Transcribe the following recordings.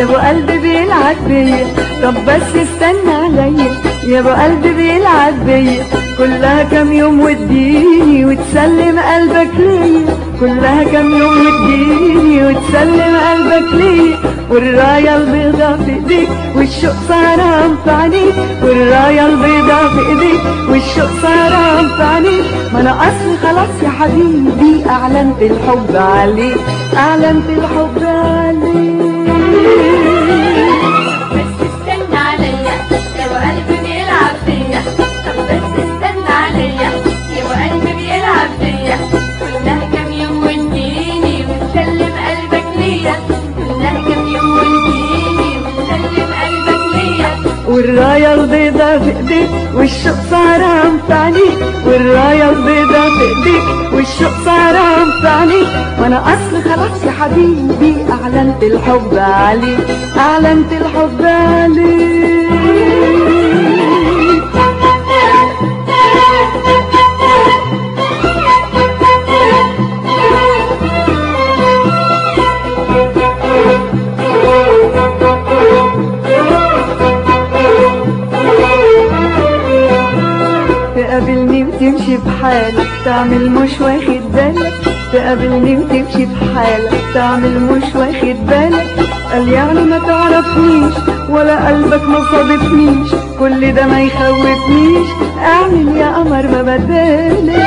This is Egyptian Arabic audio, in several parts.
يا ابو قلبي بيلعب بيا طب بس استنى عليا يا ابو قلبي بيلعب بيا كلها كام يوم واديني وتسلم قلبك ليا كلها كام يوم واديني وتسلم قلبك ليا والراية البيضاء في ايديك والشوق سهران في عينيك والراية البيضاء في ايديك والشوق سهران في عينيك ما انا اصلي خلاص يا حبيبي اعلنت الحب عليك اعلنت الحب عليك بس استنى عليا يا ابو قلبي بيلعب فيا طب بس استنى عليا يا ابو قلبي بيلعب فيا كلها كام يوم واديني وتسلم قلبك ليا كلها كام يوم واديني وتسلم قلبك ليا والراية البيضاء في ايديك والشوق سهران في عينيك والراية البيضاء في ايديك والشوق سهران في عينيك وانا اصل خلاص يا حبيبي اعلنت الحب عليك اعلنت الحب عليك تقابلني وتمشي بحالك تعمل مش واخد بالك تقابلني وتمشي بحالك تعمل مش واخد بالك قال يعني ما تعرفنيش ولا قلبك ما صادفنيش كل ده ما يخوفنيش اعمل يا قمر ما بدالك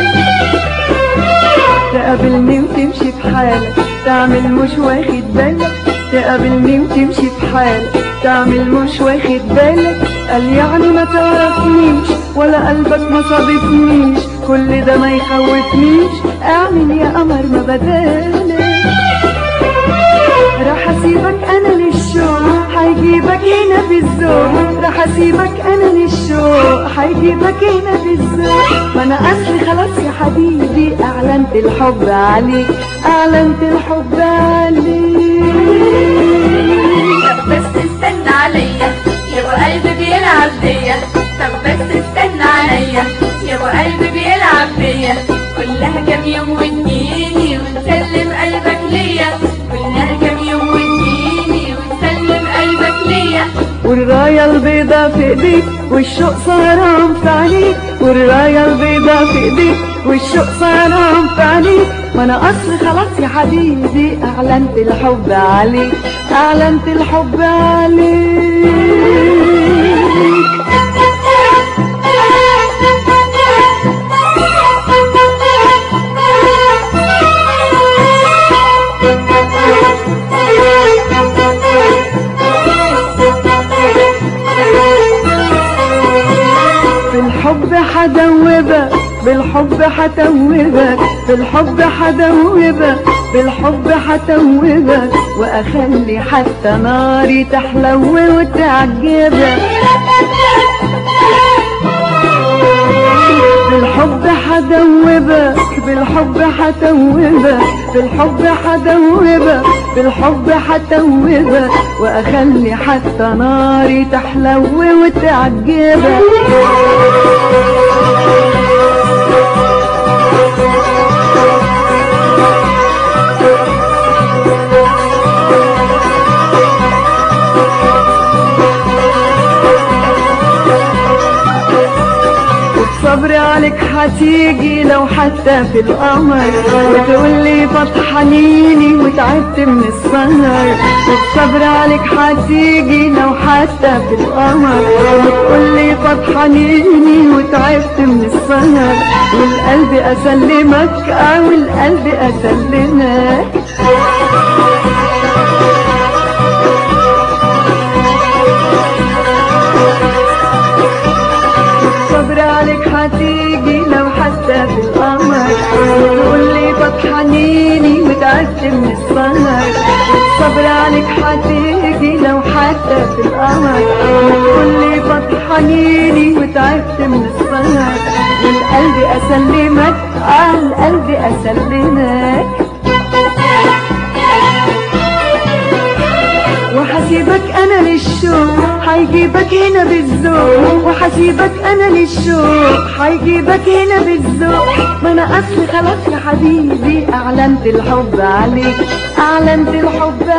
تقابلني وتمشي بحالك تعمل مش واخد بالك تقابلني وتمشي بحالك تعمل مش واخد بالك قال يعني ما تعرفنيش ولا قلبك ما صادفنيش كل ده ما يخوفنيش اعمل يا قمر ما بدالك راح اسيبك انا للشوق هيجيبك هنا في الذوق راح اسيبك انا للشوق هيجيبك هنا في الذوق ما انا اصلي خلاص يا حبيبي اعلنت الحب عليك اعلنت الحب عليك طب بس استنى عليا يا ابو قلبي بيلعب بيا طب بس استنى عليا يا ابو قلبي بيلعب بيا كلها كام يوم واديني وتسلم قلبك ليا كلها كام يوم واديني وتسلم قلبك ليا والراية البيضاء في ايديك والشوق سهران في عينيك والراية البيضاء في ايديك والشوق سهران في عينيك ما انا اصلي خلاص يا حبيبي اعلنت الحب عليك اعلنت الحب عليك في الحب حدوبك بالحب حتوبك بالحب حدوبك بالحب حتوبك واخلي حتى ناري تحلو وتعجبك بالحب حدوبك بالحب حتوبك بالحب حدوبك بالحب حتوبك واخلي حتى ناري تحلو وتعجبك وبصبر عليك هتيجي لو حتى في القمر وتقول لي فطحنيني وتعبت من السهر وبصبر عليك هتيجي لو حتى في القمر وتقول لي فطحنيني وتعبت من السهر والقلب اسلمك او القلب اسلمك صبر عليك هتيجي لو حتى في القمر تقول لي بطحنيني وتعبت من السهر صبر عليك هتيجي لو حتى في القمر تقول لي بطحنيني وتعبت من السهر والقلب اسلمك اه القلب اسلمك وحسيبك انا للشوق هيجيبك هنا بالذوق وحسيبك انا للشوق هيجيبك هنا بالذوق ما انا اصلي خلاص يا حبيبي اعلنت الحب عليك اعلنت الحب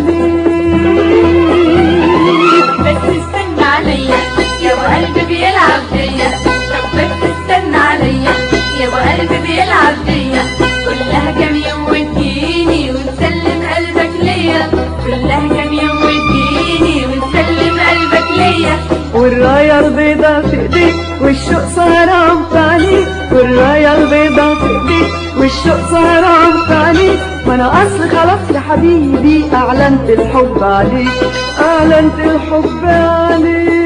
عليك بس استنى عليا يا ابو قلبي بيلعب بيا طب بس استنى عليا يا ابو قلبي بيلعب بيا كلها كام يوم وتجيني وتسلم قلبك ليا كلها كام يوم وتجيني وتسلم قلبك ليا والراية البيضة في ايديك والشوق سهران في عينيك والراية البيضة في ايديك والشوق سهران في عينيك ما انا اصل خلاص يا حبيبي اعلنت الحب عليك اعلنت الحب عليك